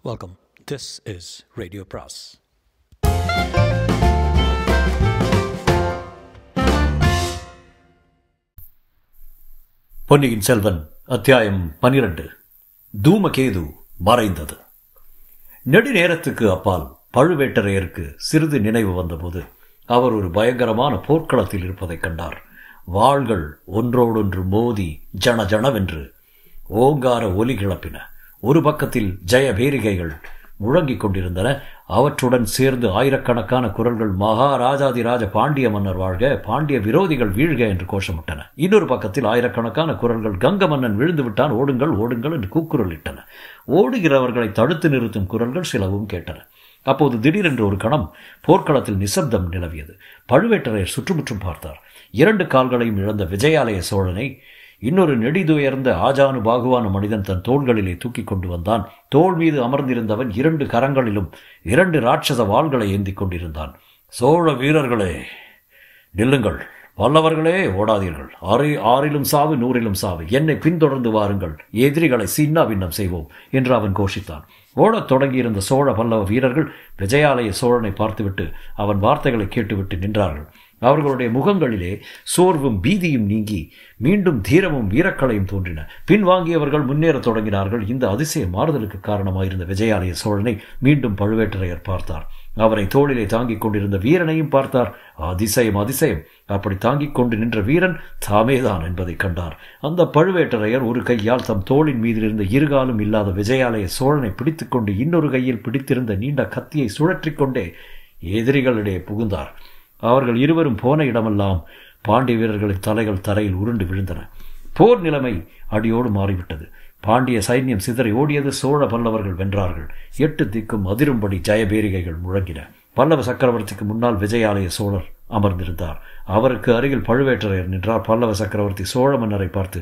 Welcome. This is Radio Pras. பொன்னியின் செல்வன் அத்தியாயம் பனிரெண்டு தூமகேது மறைந்தது நெடுநேரத்துக்கு அப்பால் பழுவேட்டரையருக்கு சிறிது நினைவு வந்தபோது அவர் ஒரு பயங்கரமான போர்க்களத்தில் இருப்பதைக் கண்டார் வாள்கள் ஒன்றோடொன்று மோதி ஜன ஜனவென்று ஓங்கார ஒலி கிளப்பின ஒரு பக்கத்தில் ஜெய பேரிகைகள் முழங்கிக் கொண்டிருந்தன அவற்றுடன் சேர்ந்து ஆயிரக்கணக்கான குரல்கள் மகாராஜாதிராஜ பாண்டிய மன்னர் வாழ்க பாண்டிய விரோதிகள் வீழ்க என்று கோஷமிட்டன இன்னொரு பக்கத்தில் ஆயிரக்கணக்கான குரல்கள் கங்க மன்னன் விழுந்து விட்டான் ஓடுங்கள் ஓடுங்கள் என்று கூக்குரலிட்டன ஓடுகிறவர்களை தடுத்து நிறுத்தும் குரல்கள் சிலவும் கேட்டன அப்போது திடீரென்று ஒரு கணம் போர்க்களத்தில் நிசப்தம் நிலவியது பழுவேட்டரையர் சுற்றுமுற்றும் பார்த்தார் இரண்டு கால்களையும் இழந்த விஜயாலய சோழனை இன்னொரு நெடிதுயர்ந்த ஆஜானு பாகுவான மனிதன் தன் தோள்களிலே தூக்கி கொண்டு வந்தான் தோள் மீது அமர்ந்திருந்தவன் இரண்டு கரங்களிலும் இரண்டு ராட்சத வாள்களை ஏந்திக் கொண்டிருந்தான் சோழ வீரர்களே நில்லுங்கள் வல்லவர்களே ஓடாதீர்கள் ஆறு ஆறிலும் சாவு நூறிலும் சாவு என்னை பின்தொடர்ந்து வாருங்கள் எதிரிகளை சின்னா பின்னம் செய்வோம் என்று அவன் கோஷித்தான் ஓடத் தொடங்கியிருந்த சோழ பல்லவ வீரர்கள் விஜயாலய சோழனை பார்த்துவிட்டு அவன் வார்த்தைகளை கேட்டுவிட்டு நின்றார்கள் அவர்களுடைய முகங்களிலே சோர்வும் பீதியும் நீங்கி மீண்டும் தீரமும் வீரக்கலையும் தோன்றின பின்வாங்கியவர்கள் முன்னேறத் தொடங்கினார்கள் இந்த அதிசய மாறுதலுக்கு காரணமாயிருந்த விஜயாலய சோழனை மீண்டும் பழுவேட்டரையர் பார்த்தார் அவரை தோளிலே தாங்கிக் கொண்டிருந்த வீரனையும் பார்த்தார் அதிசயம் அதிசயம் அப்படி தாங்கிக் கொண்டு நின்ற வீரன் தாமேதான் என்பதை கண்டார் அந்த பழுவேட்டரையர் ஒரு கையால் தம் தோளின் மீதிலிருந்த இருகாலும் இல்லாத விஜயாலய சோழனை பிடித்துக்கொண்டு இன்னொரு கையில் பிடித்திருந்த நீண்ட கத்தியை சுழற்றிக் கொண்டே எதிரிகளிடையே புகுந்தார் அவர்கள் இருவரும் போன இடமெல்லாம் பாண்டிய வீரர்களின் தலைகள் தரையில் உருண்டு விழுந்தன போர் நிலைமை அடியோடு மாறிவிட்டது பாண்டிய சைன்யம் சிதறி ஓடியது சோழ பல்லவர்கள் வென்றார்கள் எட்டு திக்கும் அதிரும்படி ஜெயபேரிகைகள் முழங்கின பல்லவ சக்கரவர்த்திக்கு முன்னால் விஜயாலய சோழர் அமர்ந்திருந்தார் அவருக்கு அருகில் பழுவேட்டரையர் நின்றார் பல்லவ சக்கரவர்த்தி சோழ மன்னரை பார்த்து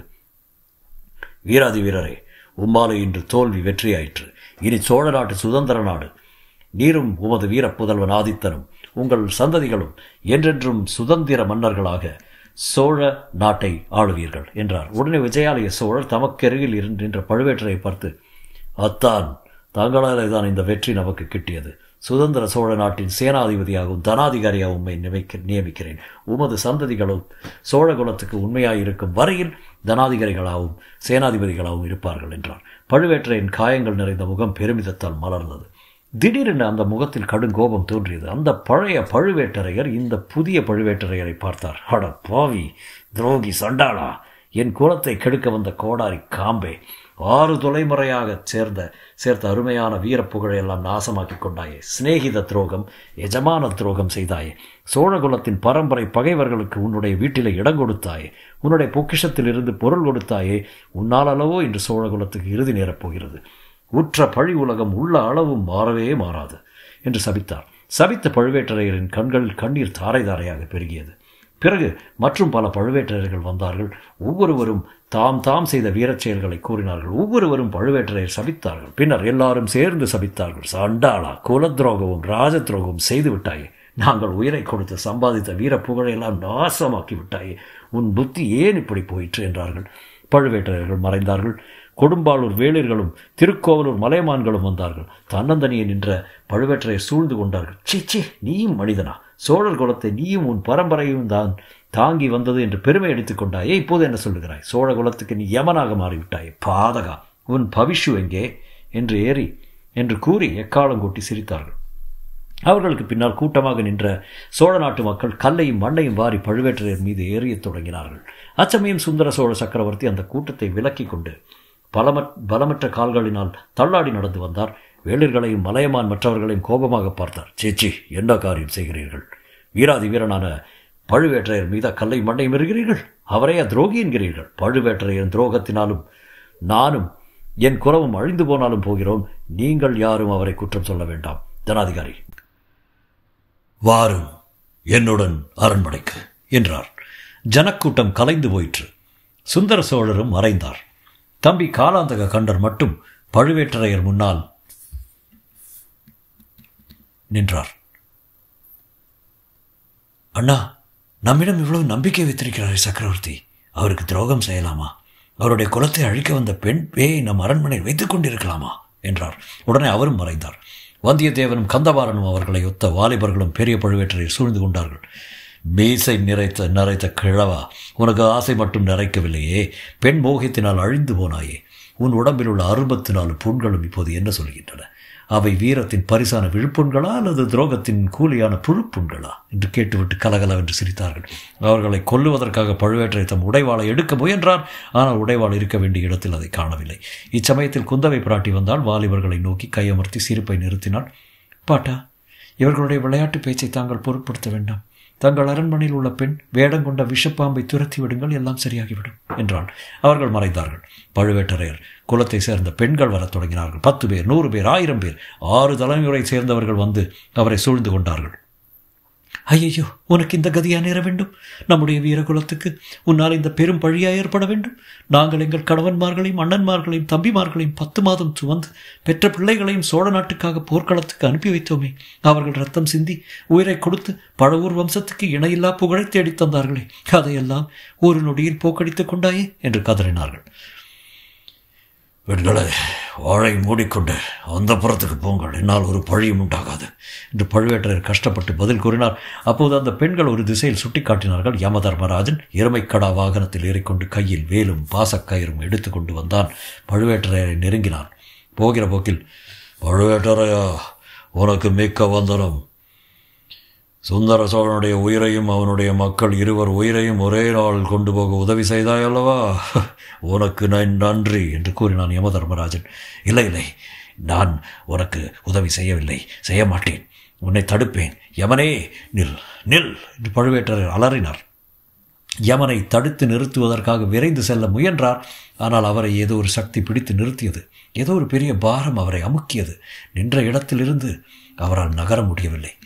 வீராதி வீரரே உம்மாலை இன்று தோல்வி வெற்றியாயிற்று இனி சோழ நாட்டு சுதந்திர நாடு நீரும் உமது வீர புதல்வன் ஆதித்தனும் உங்கள் சந்ததிகளும் என்றென்றும் சுதந்திர மன்னர்களாக சோழ நாட்டை ஆளுவீர்கள் என்றார் உடனே விஜயாலய சோழர் தமக்கருகில் இருக்கின்ற பழுவேட்டரை பார்த்து அத்தான் தங்களாலே தான் இந்த வெற்றி நமக்கு கிட்டியது சுதந்திர சோழ நாட்டின் சேனாதிபதியாகவும் தனாதிகாரியாகவும் உண்மை நியமிக்க நியமிக்கிறேன் உமது சந்ததிகளும் சோழ குலத்துக்கு உண்மையாயிருக்கும் வரையில் தனாதிகாரிகளாகவும் சேனாதிபதிகளாகவும் இருப்பார்கள் என்றார் பழுவேட்டரையின் காயங்கள் நிறைந்த முகம் பெருமிதத்தால் மலர்ந்தது திடீரென அந்த முகத்தில் கடும் கோபம் தோன்றியது அந்த பழைய பழுவேட்டரையர் இந்த புதிய பழுவேட்டரையரை பார்த்தார் அட பாவி துரோகி சண்டாளா என் குலத்தை கெடுக்க வந்த கோடாரி காம்பே ஆறு தொலைமுறையாக சேர்ந்த சேர்த்த அருமையான வீரப்புகழையெல்லாம் நாசமாக்கி கொண்டாயே சிநேகித துரோகம் எஜமான துரோகம் செய்தாயே சோழகுலத்தின் பரம்பரை பகைவர்களுக்கு உன்னுடைய வீட்டிலே இடம் கொடுத்தாயே உன்னுடைய பொக்கிஷத்தில் இருந்து பொருள் கொடுத்தாயே உன்னால் அளவோ இன்று சோழகுலத்துக்கு இறுதி நேரப் போகிறது உற்ற பழி உலகம் உள்ள அளவும் மாறவே மாறாது என்று சபித்தார் சபித்த பழுவேட்டரையரின் கண்களில் கண்ணீர் தாரை தாரையாக பெருகியது பிறகு மற்றும் பல பழுவேட்டரையர்கள் வந்தார்கள் ஒவ்வொருவரும் தாம் தாம் செய்த வீரச் செயல்களை கூறினார்கள் ஒவ்வொருவரும் பழுவேட்டரையர் சபித்தார்கள் பின்னர் எல்லாரும் சேர்ந்து சபித்தார்கள் சண்டாளா குலத்ரோகமும் ராஜ துரோகமும் செய்து விட்டாயே நாங்கள் உயிரை கொடுத்து சம்பாதித்த வீர புகழையெல்லாம் நாசமாக்கி விட்டாயே உன் புத்தி ஏன் இப்படி போயிற்று என்றார்கள் பழுவேட்டரையர்கள் மறைந்தார்கள் கொடும்பாளூர் வேளிர்களும் திருக்கோவலூர் மலைமான்களும் வந்தார்கள் தன்னந்தனியே நின்ற பழுவேட்டரையர் சூழ்ந்து கொண்டார்கள் சீச்சி நீயும் மனிதனா சோழர் குலத்தை நீயும் உன் பரம்பரையும் தான் தாங்கி வந்தது என்று பெருமை எடுத்துக் கொண்டாயே இப்போது என்ன சொல்லுகிறாய் சோழ குலத்துக்கு நீ யமனாக மாறிவிட்டாயே பாதகா உன் பவிஷு எங்கே என்று ஏறி என்று கூறி எக்காலம் கூட்டி சிரித்தார்கள் அவர்களுக்கு பின்னால் கூட்டமாக நின்ற சோழ நாட்டு மக்கள் கல்லையும் மண்ணையும் வாரி பழுவேட்டரையர் மீது ஏறியத் தொடங்கினார்கள் அச்சமயம் சுந்தர சோழ சக்கரவர்த்தி அந்த கூட்டத்தை விலக்கிக் கொண்டு பலமற் பலமற்ற கால்களினால் தள்ளாடி நடந்து வந்தார் வேளிர்களையும் மலையமான் மற்றவர்களையும் கோபமாக பார்த்தார் சேச்சி என்ன காரியம் செய்கிறீர்கள் வீராதி வீரனான பழுவேட்டரையர் மீத கல்லை மண்ணை மெறுகிறீர்கள் அவரைய துரோகி என்கிறீர்கள் பழுவேட்டரையரின் துரோகத்தினாலும் நானும் என் குறவும் அழிந்து போனாலும் போகிறோம் நீங்கள் யாரும் அவரை குற்றம் சொல்ல வேண்டாம் ஜனாதிகாரி வாரும் என்னுடன் அரண்மனைக்கு என்றார் ஜனக்கூட்டம் கலைந்து போயிற்று சுந்தர சோழரும் மறைந்தார் தம்பி காலாந்தக கண்டர் மட்டும் பழுவேட்டரையர் முன்னால் நின்றார் அண்ணா நம்மிடம் இவ்வளவு நம்பிக்கை வைத்திருக்கிறாரே சக்கரவர்த்தி அவருக்கு துரோகம் செய்யலாமா அவருடைய குலத்தை அழிக்க வந்த பெண் பேயை நம் அரண்மனையில் வைத்துக் கொண்டிருக்கலாமா என்றார் உடனே அவரும் மறைந்தார் வந்தியத்தேவனும் கந்தபாரனும் அவர்களை ஒத்த வாலிபர்களும் பெரிய பழுவேட்டரை சூழ்ந்து கொண்டார்கள் மீசை நிறைத்த நிறைத்த கிழவா உனக்கு ஆசை மட்டும் நிறைக்கவில்லையே பெண் மோகத்தினால் அழிந்து போனாயே உன் உடம்பில் உள்ள அறுபத்தி நாலு புண்களும் இப்போது என்ன சொல்கின்றன அவை வீரத்தின் பரிசான விழுப்புண்களா அல்லது துரோகத்தின் கூலியான புழுப்புண்களா என்று கேட்டுவிட்டு கலகலவென்று சிரித்தார்கள் அவர்களை கொல்லுவதற்காக பழுவேற்றை தம் உடைவாளை எடுக்க முயன்றார் ஆனால் உடைவாள் இருக்க வேண்டிய இடத்தில் அதை காணவில்லை இச்சமயத்தில் குந்தவை பிராட்டி வந்தால் வாலிபர்களை நோக்கி கையமர்த்தி சிரிப்பை நிறுத்தினாள் பாட்டா இவர்களுடைய விளையாட்டு பேச்சை தாங்கள் பொருட்படுத்த வேண்டாம் தங்கள் அரண்மனையில் உள்ள பெண் வேடம் கொண்ட விஷப்பாம்பை துரத்தி விடுங்கள் எல்லாம் சரியாகிவிடும் என்றாள் அவர்கள் மறைந்தார்கள் பழுவேட்டரையர் குலத்தை சேர்ந்த பெண்கள் வரத் தொடங்கினார்கள் பத்து பேர் நூறு பேர் ஆயிரம் பேர் ஆறு தலைமுறை சேர்ந்தவர்கள் வந்து அவரை சூழ்ந்து கொண்டார்கள் ஐயையோ உனக்கு இந்த கதியா நேர வேண்டும் நம்முடைய வீரகுலத்துக்கு உன்னால் இந்த பெரும் பழியா ஏற்பட வேண்டும் நாங்கள் எங்கள் கணவன்மார்களையும் அண்ணன்மார்களையும் தம்பிமார்களையும் பத்து மாதம் சுமந்து பெற்ற பிள்ளைகளையும் சோழ நாட்டுக்காக போர்க்களத்துக்கு அனுப்பி வைத்தோமே அவர்கள் ரத்தம் சிந்தி உயிரை கொடுத்து பழவூர் வம்சத்துக்கு இணையில்லா புகழை தேடித் தந்தார்களே அதையெல்லாம் ஒரு நொடியில் போக்கடித்துக் கொண்டாயே என்று கதறினார்கள் பெண்களை வாழை மூடிக்கொண்டு அந்த புறத்துக்கு போங்கள் என்னால் ஒரு பழியும் உண்டாகாது என்று பழுவேட்டரையர் கஷ்டப்பட்டு பதில் கூறினார் அப்போது அந்த பெண்கள் ஒரு திசையில் சுட்டிக்காட்டினார்கள் யமதர்மராஜன் எருமைக்கடா வாகனத்தில் ஏறிக்கொண்டு கையில் வேலும் பாசக்கயிறும் எடுத்துக்கொண்டு வந்தான் பழுவேட்டரையரை நெருங்கினான் போகிற போக்கில் பழுவேட்டரையா உனக்கு மிக்க வந்தனம் சுந்தர சோழனுடைய உயிரையும் அவனுடைய மக்கள் இருவர் உயிரையும் ஒரே நாள் கொண்டு போக உதவி செய்தாய் அல்லவா உனக்கு நான் நன்றி என்று கூறினான் யமதர்மராஜன் இல்லை இல்லை நான் உனக்கு உதவி செய்யவில்லை செய்ய மாட்டேன் உன்னை தடுப்பேன் யமனே நில் நில் என்று பழுவேட்டரர் அலறினார் யமனை தடுத்து நிறுத்துவதற்காக விரைந்து செல்ல முயன்றார் ஆனால் அவரை ஏதோ ஒரு சக்தி பிடித்து நிறுத்தியது ஏதோ ஒரு பெரிய பாரம் அவரை அமுக்கியது நின்ற இடத்திலிருந்து அவரால் நகர முடியவில்லை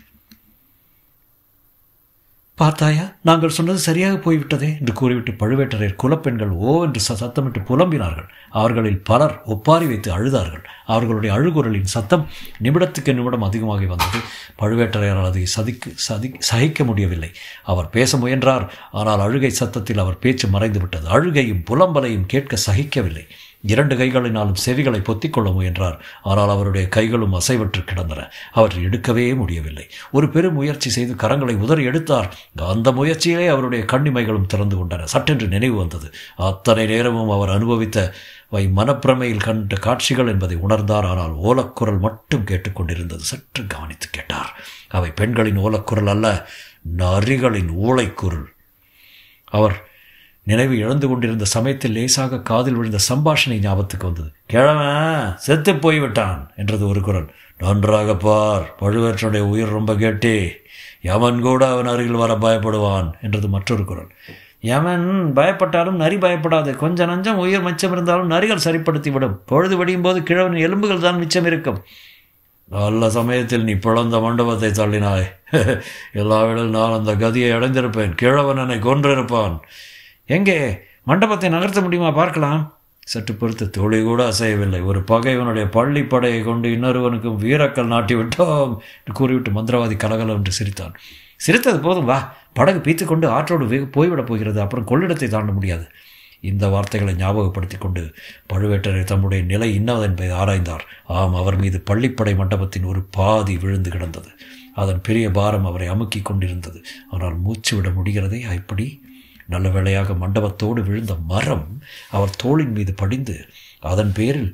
பார்த்தாயா நாங்கள் சொன்னது சரியாக போய்விட்டதே என்று கூறிவிட்டு பழுவேட்டரையர் குலப்பெண்கள் ஓ என்று சத்தமிட்டு புலம்பினார்கள் அவர்களில் பலர் ஒப்பாரி வைத்து அழுதார்கள் அவர்களுடைய அழுகுரலின் சத்தம் நிமிடத்துக்கு நிமிடம் அதிகமாகி வந்தது பழுவேட்டரையரால் அதை சதிக்கு சதி சகிக்க முடியவில்லை அவர் பேச முயன்றார் ஆனால் அழுகை சத்தத்தில் அவர் பேச்சு மறைந்து விட்டது அழுகையும் புலம்பலையும் கேட்க சகிக்கவில்லை இரண்டு கைகளினாலும் செவிகளை பொத்திக்கொள்ள முயன்றார் ஆனால் அவருடைய கைகளும் அசைவற்று கிடந்தன அவற்றை எடுக்கவே முடியவில்லை ஒரு பெரும் முயற்சி செய்து கரங்களை உதறி எடுத்தார் அந்த முயற்சியிலே அவருடைய கண்ணிமைகளும் திறந்து கொண்டன சட்டென்று நினைவு வந்தது அத்தனை நேரமும் அவர் அனுபவித்த வை மனப்பிரமையில் கண்ட காட்சிகள் என்பதை உணர்ந்தார் ஆனால் ஓலக்குரல் மட்டும் கேட்டுக்கொண்டிருந்தது சற்று கவனித்து கேட்டார் அவை பெண்களின் ஓலக்குரல் அல்ல நரிகளின் ஊளைக்குரல் அவர் நினைவு இழந்து கொண்டிருந்த சமயத்தில் லேசாக காதில் விழுந்த சம்பாஷணை ஞாபகத்துக்கு வந்தது கிழவன் செத்து போய்விட்டான் என்றது ஒரு குரல் நன்றாக பார் பழுவேற்றனுடைய உயிர் ரொம்ப கேட்டே யமன் கூட அவன் அருகில் வர பயப்படுவான் என்றது மற்றொரு குரல் யமன் பயப்பட்டாலும் நரி பயப்படாது கொஞ்சம் நஞ்சம் உயிர் மிச்சம் இருந்தாலும் நரிகள் சரிப்படுத்தி விடும் பொழுது விடியும் போது கிழவன் எலும்புகள் தான் மிச்சம் இருக்கும் நல்ல சமயத்தில் நீ பிளந்த மண்டபத்தை தள்ளினாய் எல்லாவிடம் நான் அந்த கதியை அடைந்திருப்பேன் கிழவன் என்னை கொன்றிருப்பான் எங்கே மண்டபத்தை நகர்த்த முடியுமா பார்க்கலாம் சற்று பொறுத்து துளி கூட அசையவில்லை ஒரு பகைவனுடைய பள்ளிப்படையை கொண்டு இன்னொருவனுக்கும் வீரக்கல் நாட்டி விட்டோம் கூறிவிட்டு மந்திரவாதி கலகலம் என்று சிரித்தான் சிரித்தது போதும் வா படகு பீத்து கொண்டு ஆற்றோடு வெகு போய்விடப் போகிறது அப்புறம் கொள்ளிடத்தை தாண்ட முடியாது இந்த வார்த்தைகளை ஞாபகப்படுத்தி கொண்டு பழுவேட்டரை தம்முடைய நிலை இன்னது என்பதை ஆராய்ந்தார் ஆம் அவர் மீது பள்ளிப்படை மண்டபத்தின் ஒரு பாதி விழுந்து கிடந்தது அதன் பெரிய பாரம் அவரை அமுக்கி கொண்டிருந்தது ஆனால் மூச்சு விட முடிகிறதே எப்படி நல்ல வேளையாக மண்டபத்தோடு விழுந்த மரம் அவர் தோளின் மீது படிந்து அதன் பேரில்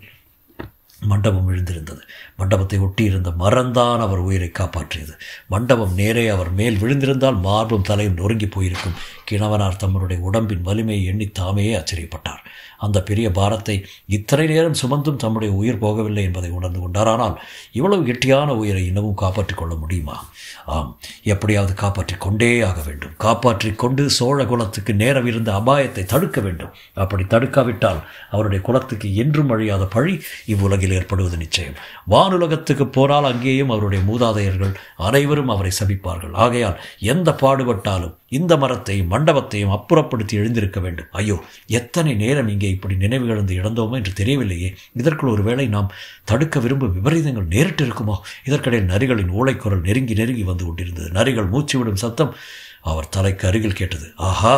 மண்டபம் விழுந்திருந்தது மண்டபத்தை ஒட்டியிருந்த மரம்தான் அவர் உயிரை காப்பாற்றியது மண்டபம் நேரே அவர் மேல் விழுந்திருந்தால் மார்பும் தலையும் நொறுங்கி போயிருக்கும் கிணவனார் தம்முடைய உடம்பின் வலிமையை எண்ணி தாமே ஆச்சரியப்பட்டார் அந்த பெரிய பாரத்தை இத்தனை நேரம் சுமந்தும் தம்முடைய உயிர் போகவில்லை என்பதை உணர்ந்து கொண்டார் ஆனால் இவ்வளவு கெட்டியான உயிரை இன்னமும் காப்பாற்றிக் கொள்ள முடியுமா ஆம் எப்படியாவது காப்பாற்றிக் கொண்டே ஆக வேண்டும் காப்பாற்றிக் கொண்டு சோழ குலத்துக்கு நேரம் இருந்த அபாயத்தை தடுக்க வேண்டும் அப்படி தடுக்காவிட்டால் அவருடைய குலத்துக்கு என்றும் அழியாத பழி இவ்வுலகில் ஏற்படுவது நிச்சயம் வானுலகத்துக்கு போனால் அங்கேயும் அவருடைய மூதாதையர்கள் அனைவரும் அவரை சபிப்பார்கள் ஆகையால் எந்த பாடுபட்டாலும் இந்த மரத்தையும் மண்டபத்தையும் அப்புறப்படுத்தி எழுந்திருக்க வேண்டும் ஐயோ எத்தனை நேரம் இங்கே இப்படி நினைவு இழந்து இழந்தோமோ என்று தெரியவில்லையே இதற்குள் ஒருவேளை நாம் தடுக்க விரும்பும் விபரீதங்கள் நேரிட்டு இருக்குமோ இதற்கிடையில் நரிகளின் ஊளைக்குரல் நெருங்கி நெருங்கி வந்து கொண்டிருந்தது நரிகள் மூச்சு விடும் சத்தம் அவர் தலைக்கு அருகில் கேட்டது ஆஹா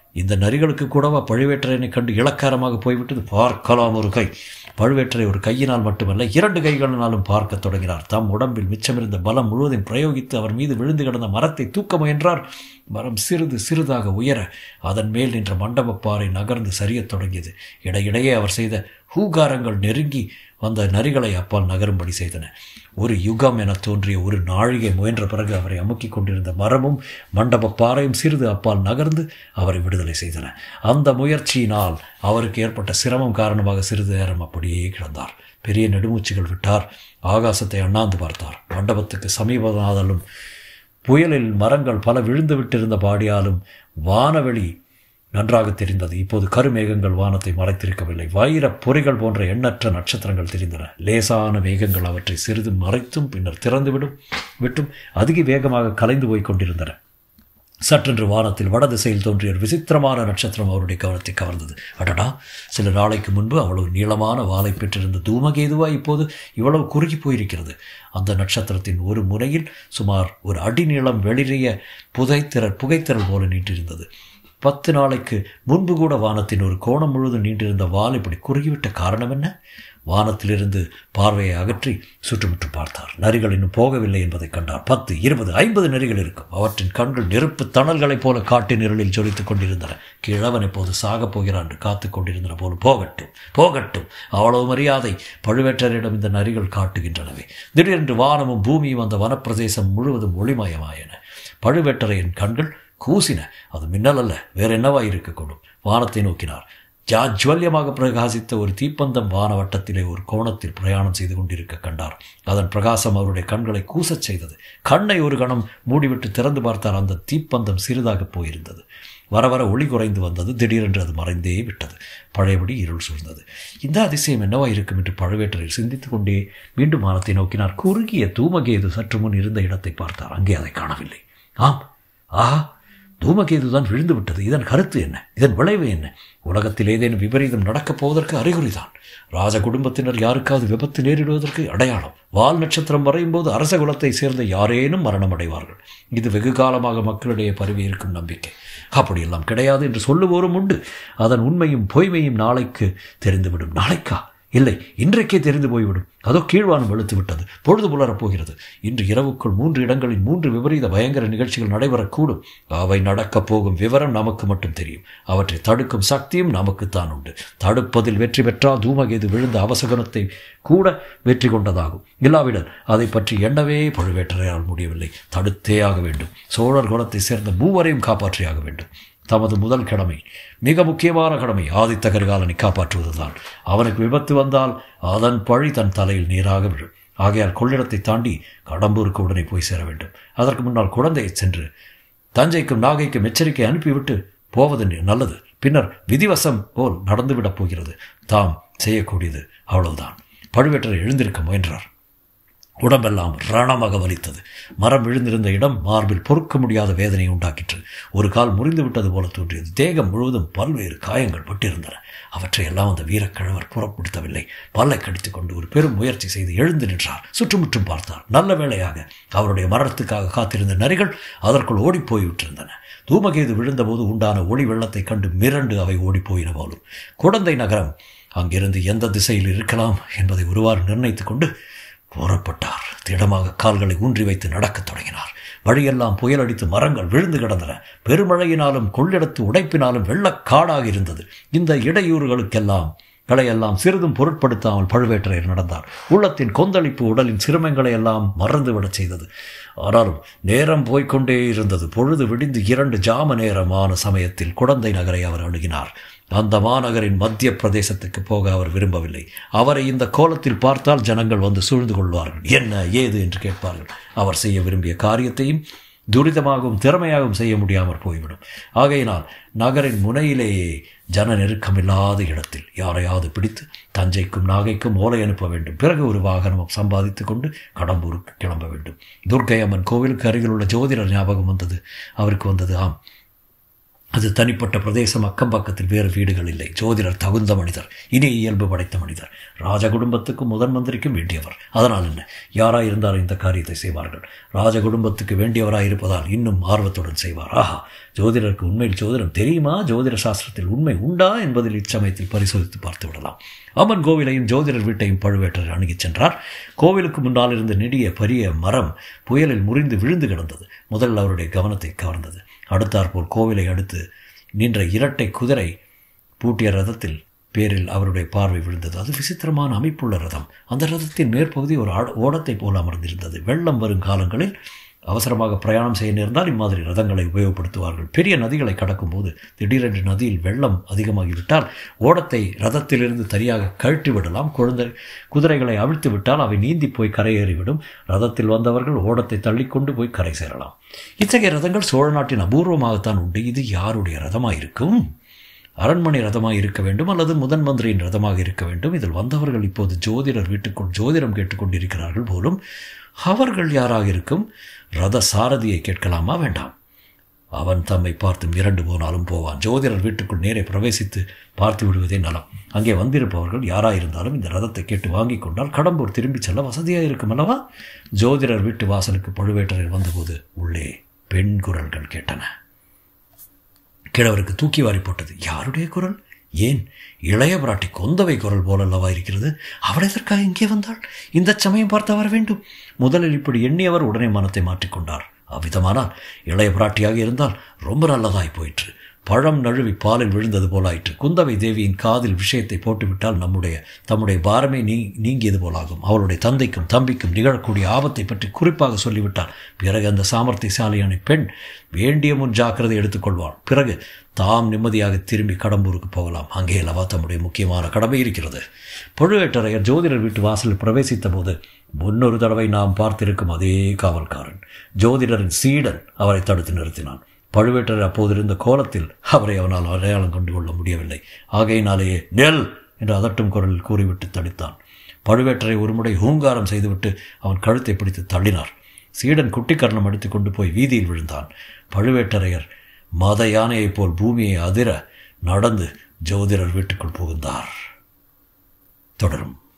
இந்த நரிகளுக்கு கூடவா பழுவேட்டரையனை கண்டு இளக்காரமாக போய்விட்டது பார்க்கலாம் ஒரு கை பழுவேட்டரை ஒரு கையினால் மட்டுமல்ல இரண்டு கைகளினாலும் பார்க்கத் தொடங்கினார் தம் உடம்பில் மிச்சமிருந்த பலம் முழுவதும் பிரயோகித்து அவர் மீது விழுந்து கிடந்த மரத்தை தூக்க முயன்றார் மரம் சிறிது சிறிதாக உயர அதன் மேல் நின்ற மண்டபப்பாறை நகர்ந்து சரியத் தொடங்கியது இடையிடையே அவர் செய்த ஹூகாரங்கள் நெருங்கி வந்த நரிகளை அப்பால் நகரும்படி செய்தன ஒரு யுகம் என தோன்றிய ஒரு நாழிகை முயன்ற பிறகு அவரை அமுக்கிக் கொண்டிருந்த மரமும் மண்டப பாறையும் சிறிது அப்பால் நகர்ந்து அவரை விடுதலை செய்தன அந்த முயற்சியினால் அவருக்கு ஏற்பட்ட சிரமம் காரணமாக சிறிது நேரம் அப்படியே கிடந்தார் பெரிய நெடுமூச்சுகள் விட்டார் ஆகாசத்தை அண்ணாந்து பார்த்தார் மண்டபத்துக்கு சமீபமாதலும் புயலில் மரங்கள் பல விழுந்து விட்டிருந்த பாடியாலும் வானவெளி நன்றாக தெரிந்தது இப்போது கருமேகங்கள் வானத்தை மறைத்திருக்கவில்லை வைரப் பொறிகள் போன்ற எண்ணற்ற நட்சத்திரங்கள் தெரிந்தன லேசான மேகங்கள் அவற்றை சிறிது மறைத்தும் பின்னர் திறந்துவிடும் விட்டும் அதிக வேகமாக கலைந்து போய்க் கொண்டிருந்தன சற்றென்று வானத்தில் வடதிசையில் தோன்றிய ஒரு விசித்திரமான நட்சத்திரம் அவருடைய கவனத்தை கவர்ந்தது அடடா சில நாளைக்கு முன்பு அவ்வளவு நீளமான வாளை பெற்றிருந்த தூமகேதுவா இப்போது இவ்வளவு குறுகி போயிருக்கிறது அந்த நட்சத்திரத்தின் ஒரு முனையில் சுமார் ஒரு அடி நீளம் வெளிரிய புதைத்திரல் புகைத்திரல் போல நீட்டிருந்தது பத்து நாளைக்கு முன்பு கூட வானத்தின் ஒரு கோணம் முழுவதும் நீண்டிருந்த வால் இப்படி குறுகிவிட்ட காரணம் என்ன வானத்திலிருந்து பார்வையை அகற்றி சுற்றுமுற்று பார்த்தார் நரிகள் இன்னும் போகவில்லை என்பதை கண்டார் பத்து இருபது ஐம்பது நரிகள் இருக்கும் அவற்றின் கண்கள் நெருப்பு தணல்களைப் போல காட்டு நிரலில் ஜொலித்துக் கொண்டிருந்தன கிழவன் இப்போது சாகப் போகிறான் என்று காத்துக் கொண்டிருந்தன போல போகட்டும் போகட்டும் அவ்வளவு மரியாதை பழுவேற்றரிடம் இந்த நரிகள் காட்டுகின்றனவே திடீரென்று வானமும் பூமியும் அந்த வனப்பிரதேசம் முழுவதும் ஒளிமயமாயன பழுவேட்டரையின் கண்கள் கூசின அது மின்னல் அல்ல வேற என்னவா இருக்கக்கூடும் வானத்தை நோக்கினார் ஜாஜ்வல்யமாக பிரகாசித்த ஒரு தீப்பந்தம் வானவட்டத்திலே ஒரு கோணத்தில் பிரயாணம் செய்து கொண்டிருக்க கண்டார் அதன் பிரகாசம் அவருடைய கண்களை கூசச் செய்தது கண்ணை ஒரு கணம் மூடிவிட்டு திறந்து பார்த்தால் அந்த தீப்பந்தம் சிறிதாக போயிருந்தது வர வர ஒளி குறைந்து வந்தது திடீரென்று அது மறைந்தே விட்டது பழையபடி இருள் சூழ்ந்தது இந்த அதிசயம் என்னவா இருக்கும் என்று பழுவேட்டரையர் சிந்தித்துக் கொண்டே மீண்டும் வானத்தை நோக்கினார் குறுகிய தூமகேது சற்று முன் இருந்த இடத்தை பார்த்தார் அங்கே அதை காணவில்லை ஆம் ஆஹா தூமகேது தான் விழுந்து விட்டது இதன் கருத்து என்ன இதன் விளைவு என்ன உலகத்தில் ஏதேனும் விபரீதம் நடக்கப் போவதற்கு அறிகுறிதான் ராஜ குடும்பத்தினர் யாருக்காவது விபத்து நேரிடுவதற்கு அடையாளம் வால் நட்சத்திரம் வரையும் போது அரச குலத்தை சேர்ந்த யாரேனும் மரணம் அடைவார்கள் இது வெகு காலமாக மக்களிடையே பரவி இருக்கும் நம்பிக்கை அப்படியெல்லாம் கிடையாது என்று சொல்லுவோரும் உண்டு அதன் உண்மையும் பொய்மையும் நாளைக்கு தெரிந்துவிடும் நாளைக்கா இல்லை இன்றைக்கே தெரிந்து போய்விடும் அதோ கீழ்வானம் வெளுத்து விட்டது பொழுது புலரப் போகிறது இன்று இரவுக்குள் மூன்று இடங்களில் மூன்று விபரீத பயங்கர நிகழ்ச்சிகள் நடைபெறக்கூடும் அவை நடக்கப் போகும் விவரம் நமக்கு மட்டும் தெரியும் அவற்றை தடுக்கும் சக்தியும் நமக்குத்தான் உண்டு தடுப்பதில் வெற்றி பெற்றால் தூமகேது விழுந்த அவசகுணத்தை கூட வெற்றி கொண்டதாகும் இல்லாவிடல் அதை பற்றி எண்ணவே பழுவேட்டரையால் முடியவில்லை தடுத்தே ஆக வேண்டும் சோழர் குலத்தை சேர்ந்த மூவரையும் காப்பாற்றியாக வேண்டும் தமது முதல் கடமை மிக முக்கியமான கடமை ஆதித்த கரிகாலனை காப்பாற்றுவதுதான் அவனுக்கு விபத்து வந்தால் அதன் பழி தன் தலையில் நீராக விழும் ஆகையால் கொள்ளிடத்தை தாண்டி கடம்பூருக்கு உடனே போய் சேர வேண்டும் அதற்கு முன்னால் குழந்தையை சென்று தஞ்சைக்கும் நாகைக்கும் எச்சரிக்கை அனுப்பிவிட்டு போவது நல்லது பின்னர் விதிவசம் போல் நடந்துவிடப் போகிறது தாம் செய்யக்கூடியது அவ்வளவுதான் பழுவேட்டரை எழுந்திருக்க முயன்றார் உடம்பெல்லாம் ரணமாக வலித்தது மரம் விழுந்திருந்த இடம் மார்பில் பொறுக்க முடியாத வேதனை உண்டாக்கிற்று ஒரு கால் முறிந்து விட்டது போல தோன்றியது தேகம் முழுவதும் பல்வேறு காயங்கள் பட்டிருந்தன அவற்றையெல்லாம் அந்த வீரக்கிழவர் புறப்படுத்தவில்லை பல்லை கடித்துக் கொண்டு ஒரு பெரும் முயற்சி செய்து எழுந்து நின்றார் சுற்றுமுற்றும் பார்த்தார் நல்ல வேளையாக அவருடைய மரணத்துக்காக காத்திருந்த நரிகள் அதற்குள் ஓடிப்போய் விட்டிருந்தன தூமகேது விழுந்தபோது உண்டான ஒளி வெள்ளத்தை கண்டு மிரண்டு அவை ஓடிப்போயின போலும் குடந்தை நகரம் அங்கிருந்து எந்த திசையில் இருக்கலாம் என்பதை ஒருவாறு நிர்ணயித்துக் கொண்டு புறப்பட்டார் திடமாக கால்களை ஊன்றி வைத்து நடக்கத் தொடங்கினார் வழியெல்லாம் புயல் அடித்து மரங்கள் விழுந்து கிடந்தன பெருமழையினாலும் கொள்ளிடத்து உடைப்பினாலும் வெள்ளக்காடாக இருந்தது இந்த இடையூறுகளுக்கெல்லாம் களையெல்லாம் சிறிதும் பொருட்படுத்தாமல் பழுவேட்டரையர் நடந்தார் உள்ளத்தின் கொந்தளிப்பு உடலின் சிறுமங்களை எல்லாம் மறந்துவிடச் செய்தது ஆனாலும் நேரம் போய்கொண்டே இருந்தது பொழுது விடிந்து இரண்டு ஜாம நேரமான சமயத்தில் குடந்தை நகரை அவர் அணுகினார் அந்த மாநகரின் மத்திய பிரதேசத்துக்கு போக அவர் விரும்பவில்லை அவரை இந்த கோலத்தில் பார்த்தால் ஜனங்கள் வந்து சூழ்ந்து கொள்வார்கள் என்ன ஏது என்று கேட்பார்கள் அவர் செய்ய விரும்பிய காரியத்தையும் துரிதமாகவும் திறமையாகவும் செய்ய முடியாமற் போய்விடும் ஆகையினால் நகரின் முனையிலேயே ஜன நெருக்கமில்லாத இடத்தில் யாரையாவது பிடித்து தஞ்சைக்கும் நாகைக்கும் ஓலை அனுப்ப வேண்டும் பிறகு ஒரு வாகனம் சம்பாதித்து கொண்டு கடம்பூருக்கு கிளம்ப வேண்டும் துர்க்கை அம்மன் கோவிலுக்கு அருகில் உள்ள ஜோதிடர் ஞாபகம் வந்தது அவருக்கு வந்தது ஆம் அது தனிப்பட்ட பிரதேசம் அக்கம் பக்கத்தில் வேறு வீடுகள் இல்லை ஜோதிடர் தகுந்த மனிதர் இனிய இயல்பு படைத்த மனிதர் ராஜ குடும்பத்துக்கும் முதன் மந்திரிக்கும் வேண்டியவர் அதனால் என்ன யாராய் இருந்தாலும் இந்த காரியத்தை செய்வார்கள் ராஜ குடும்பத்துக்கு வேண்டியவராய் இருப்பதால் இன்னும் ஆர்வத்துடன் செய்வார் ஆஹா ஜோதிடருக்கு உண்மையில் ஜோதிடம் தெரியுமா ஜோதிட சாஸ்திரத்தில் உண்மை உண்டா என்பதில் இச்சமயத்தில் பரிசோதித்து பார்த்து விடலாம் அம்மன் கோவிலையும் ஜோதிடர் வீட்டையும் பழுவேட்டர் அணுகிச் சென்றார் கோவிலுக்கு முன்னால் இருந்த நெடிய பெரிய மரம் புயலில் முறிந்து விழுந்து கிடந்தது முதலில் அவருடைய கவனத்தை கவர்ந்தது அடுத்தாற்போல் கோவிலை அடுத்து நின்ற இரட்டை குதிரை பூட்டிய ரதத்தில் பேரில் அவருடைய பார்வை விழுந்தது அது விசித்திரமான அமைப்புள்ள ரதம் அந்த ரதத்தின் மேற்பகுதி ஒரு ஓடத்தை போல அமர்ந்திருந்தது வெள்ளம் வரும் காலங்களில் அவசரமாக பிரயாணம் செய்ய நேர்ந்தால் இம்மாதிரி ரதங்களை உபயோகப்படுத்துவார்கள் பெரிய நதிகளை கடக்கும்போது திடீரென்று நதியில் வெள்ளம் அதிகமாகிவிட்டால் ஓடத்தை ரதத்திலிருந்து தனியாக கழட்டி விடலாம் குழந்தை குதிரைகளை அவிழ்த்து விட்டால் அவை நீந்தி போய் கரையேறிவிடும் ரதத்தில் வந்தவர்கள் ஓடத்தை தள்ளிக்கொண்டு போய் கரை சேரலாம் இத்தகைய ரதங்கள் சோழ நாட்டின் அபூர்வமாகத்தான் உண்டு இது யாருடைய ரதமாயிருக்கும் அரண்மனை ரதமாக இருக்க வேண்டும் அல்லது முதன் மந்திரியின் ரதமாக இருக்க வேண்டும் இதில் வந்தவர்கள் இப்போது ஜோதிடர் வீட்டுக்குள் ஜோதிடம் கேட்டுக்கொண்டிருக்கிறார்கள் போலும் அவர்கள் யாராக இருக்கும் ரத சாரதியை கேட்கலாமா வேண்டாம் அவன் தம்மை பார்த்து மிரண்டு போனாலும் போவான் ஜோதிடர் வீட்டுக்குள் நேரே பிரவேசித்து பார்த்து விடுவதே நலம் அங்கே வந்திருப்பவர்கள் யாராயிருந்தாலும் இந்த ரதத்தை கேட்டு வாங்கி கொண்டால் கடம்பூர் திரும்பிச் செல்ல வசதியாக இருக்கும் அல்லவா ஜோதிடர் வீட்டு வாசலுக்கு பழுவேட்டரில் வந்தபோது உள்ளே பெண் குரல்கள் கேட்டன கிழவருக்கு தூக்கி வாரி போட்டது யாருடைய குரல் ஏன் இளைய பிராட்டி கொந்தவை குரல் போலல்லவா இருக்கிறது அவள் எதற்காக இங்கே வந்தாள் இந்த சமயம் பார்த்து வர வேண்டும் முதலில் இப்படி எண்ணியவர் உடனே மனத்தை மாற்றிக்கொண்டார் அவ்விதமானால் இளைய பிராட்டியாக இருந்தால் ரொம்ப நல்லதாய் போயிற்று பழம் நழுவி பாலில் விழுந்தது போலாயிற்று குந்தவை தேவியின் காதில் விஷயத்தை போட்டுவிட்டால் நம்முடைய தம்முடைய பாரமே நீ நீங்கியது போலாகும் அவளுடைய தந்தைக்கும் தம்பிக்கும் நிகழக்கூடிய ஆபத்தை பற்றி குறிப்பாக சொல்லிவிட்டால் பிறகு அந்த சாமர்த்தியசாலியான பெண் வேண்டிய முன் ஜாக்கிரதை எடுத்துக்கொள்வாள் பிறகு தாம் நிம்மதியாக திரும்பி கடம்பூருக்கு போகலாம் அங்கே அல்லவா தம்முடைய முக்கியமான கடமை இருக்கிறது பழுவேட்டரையர் ஜோதிடர் வீட்டு வாசலில் பிரவேசித்த போது முன்னொரு தடவை நாம் பார்த்திருக்கும் அதே காவல்காரன் ஜோதிடரின் சீடன் அவரை தடுத்து நிறுத்தினான் பழுவேட்டர் அப்போதிருந்த கோலத்தில் அவரை அவனால் அடையாளம் கொண்டு கொள்ள முடியவில்லை ஆகையினாலேயே நெல் என்று அதட்டும் குரலில் கூறிவிட்டு தடித்தான் பழுவேட்டரை ஒருமுறை ஹூங்காரம் செய்துவிட்டு அவன் கழுத்தை பிடித்து தள்ளினார் சீடன் குட்டிக்கரணம் அடித்து கொண்டு போய் வீதியில் விழுந்தான் பழுவேட்டரையர் மத யானையைப் போல் பூமியை அதிர நடந்து ஜோதிடர் வீட்டுக்குள் புகுந்தார் தொடரும்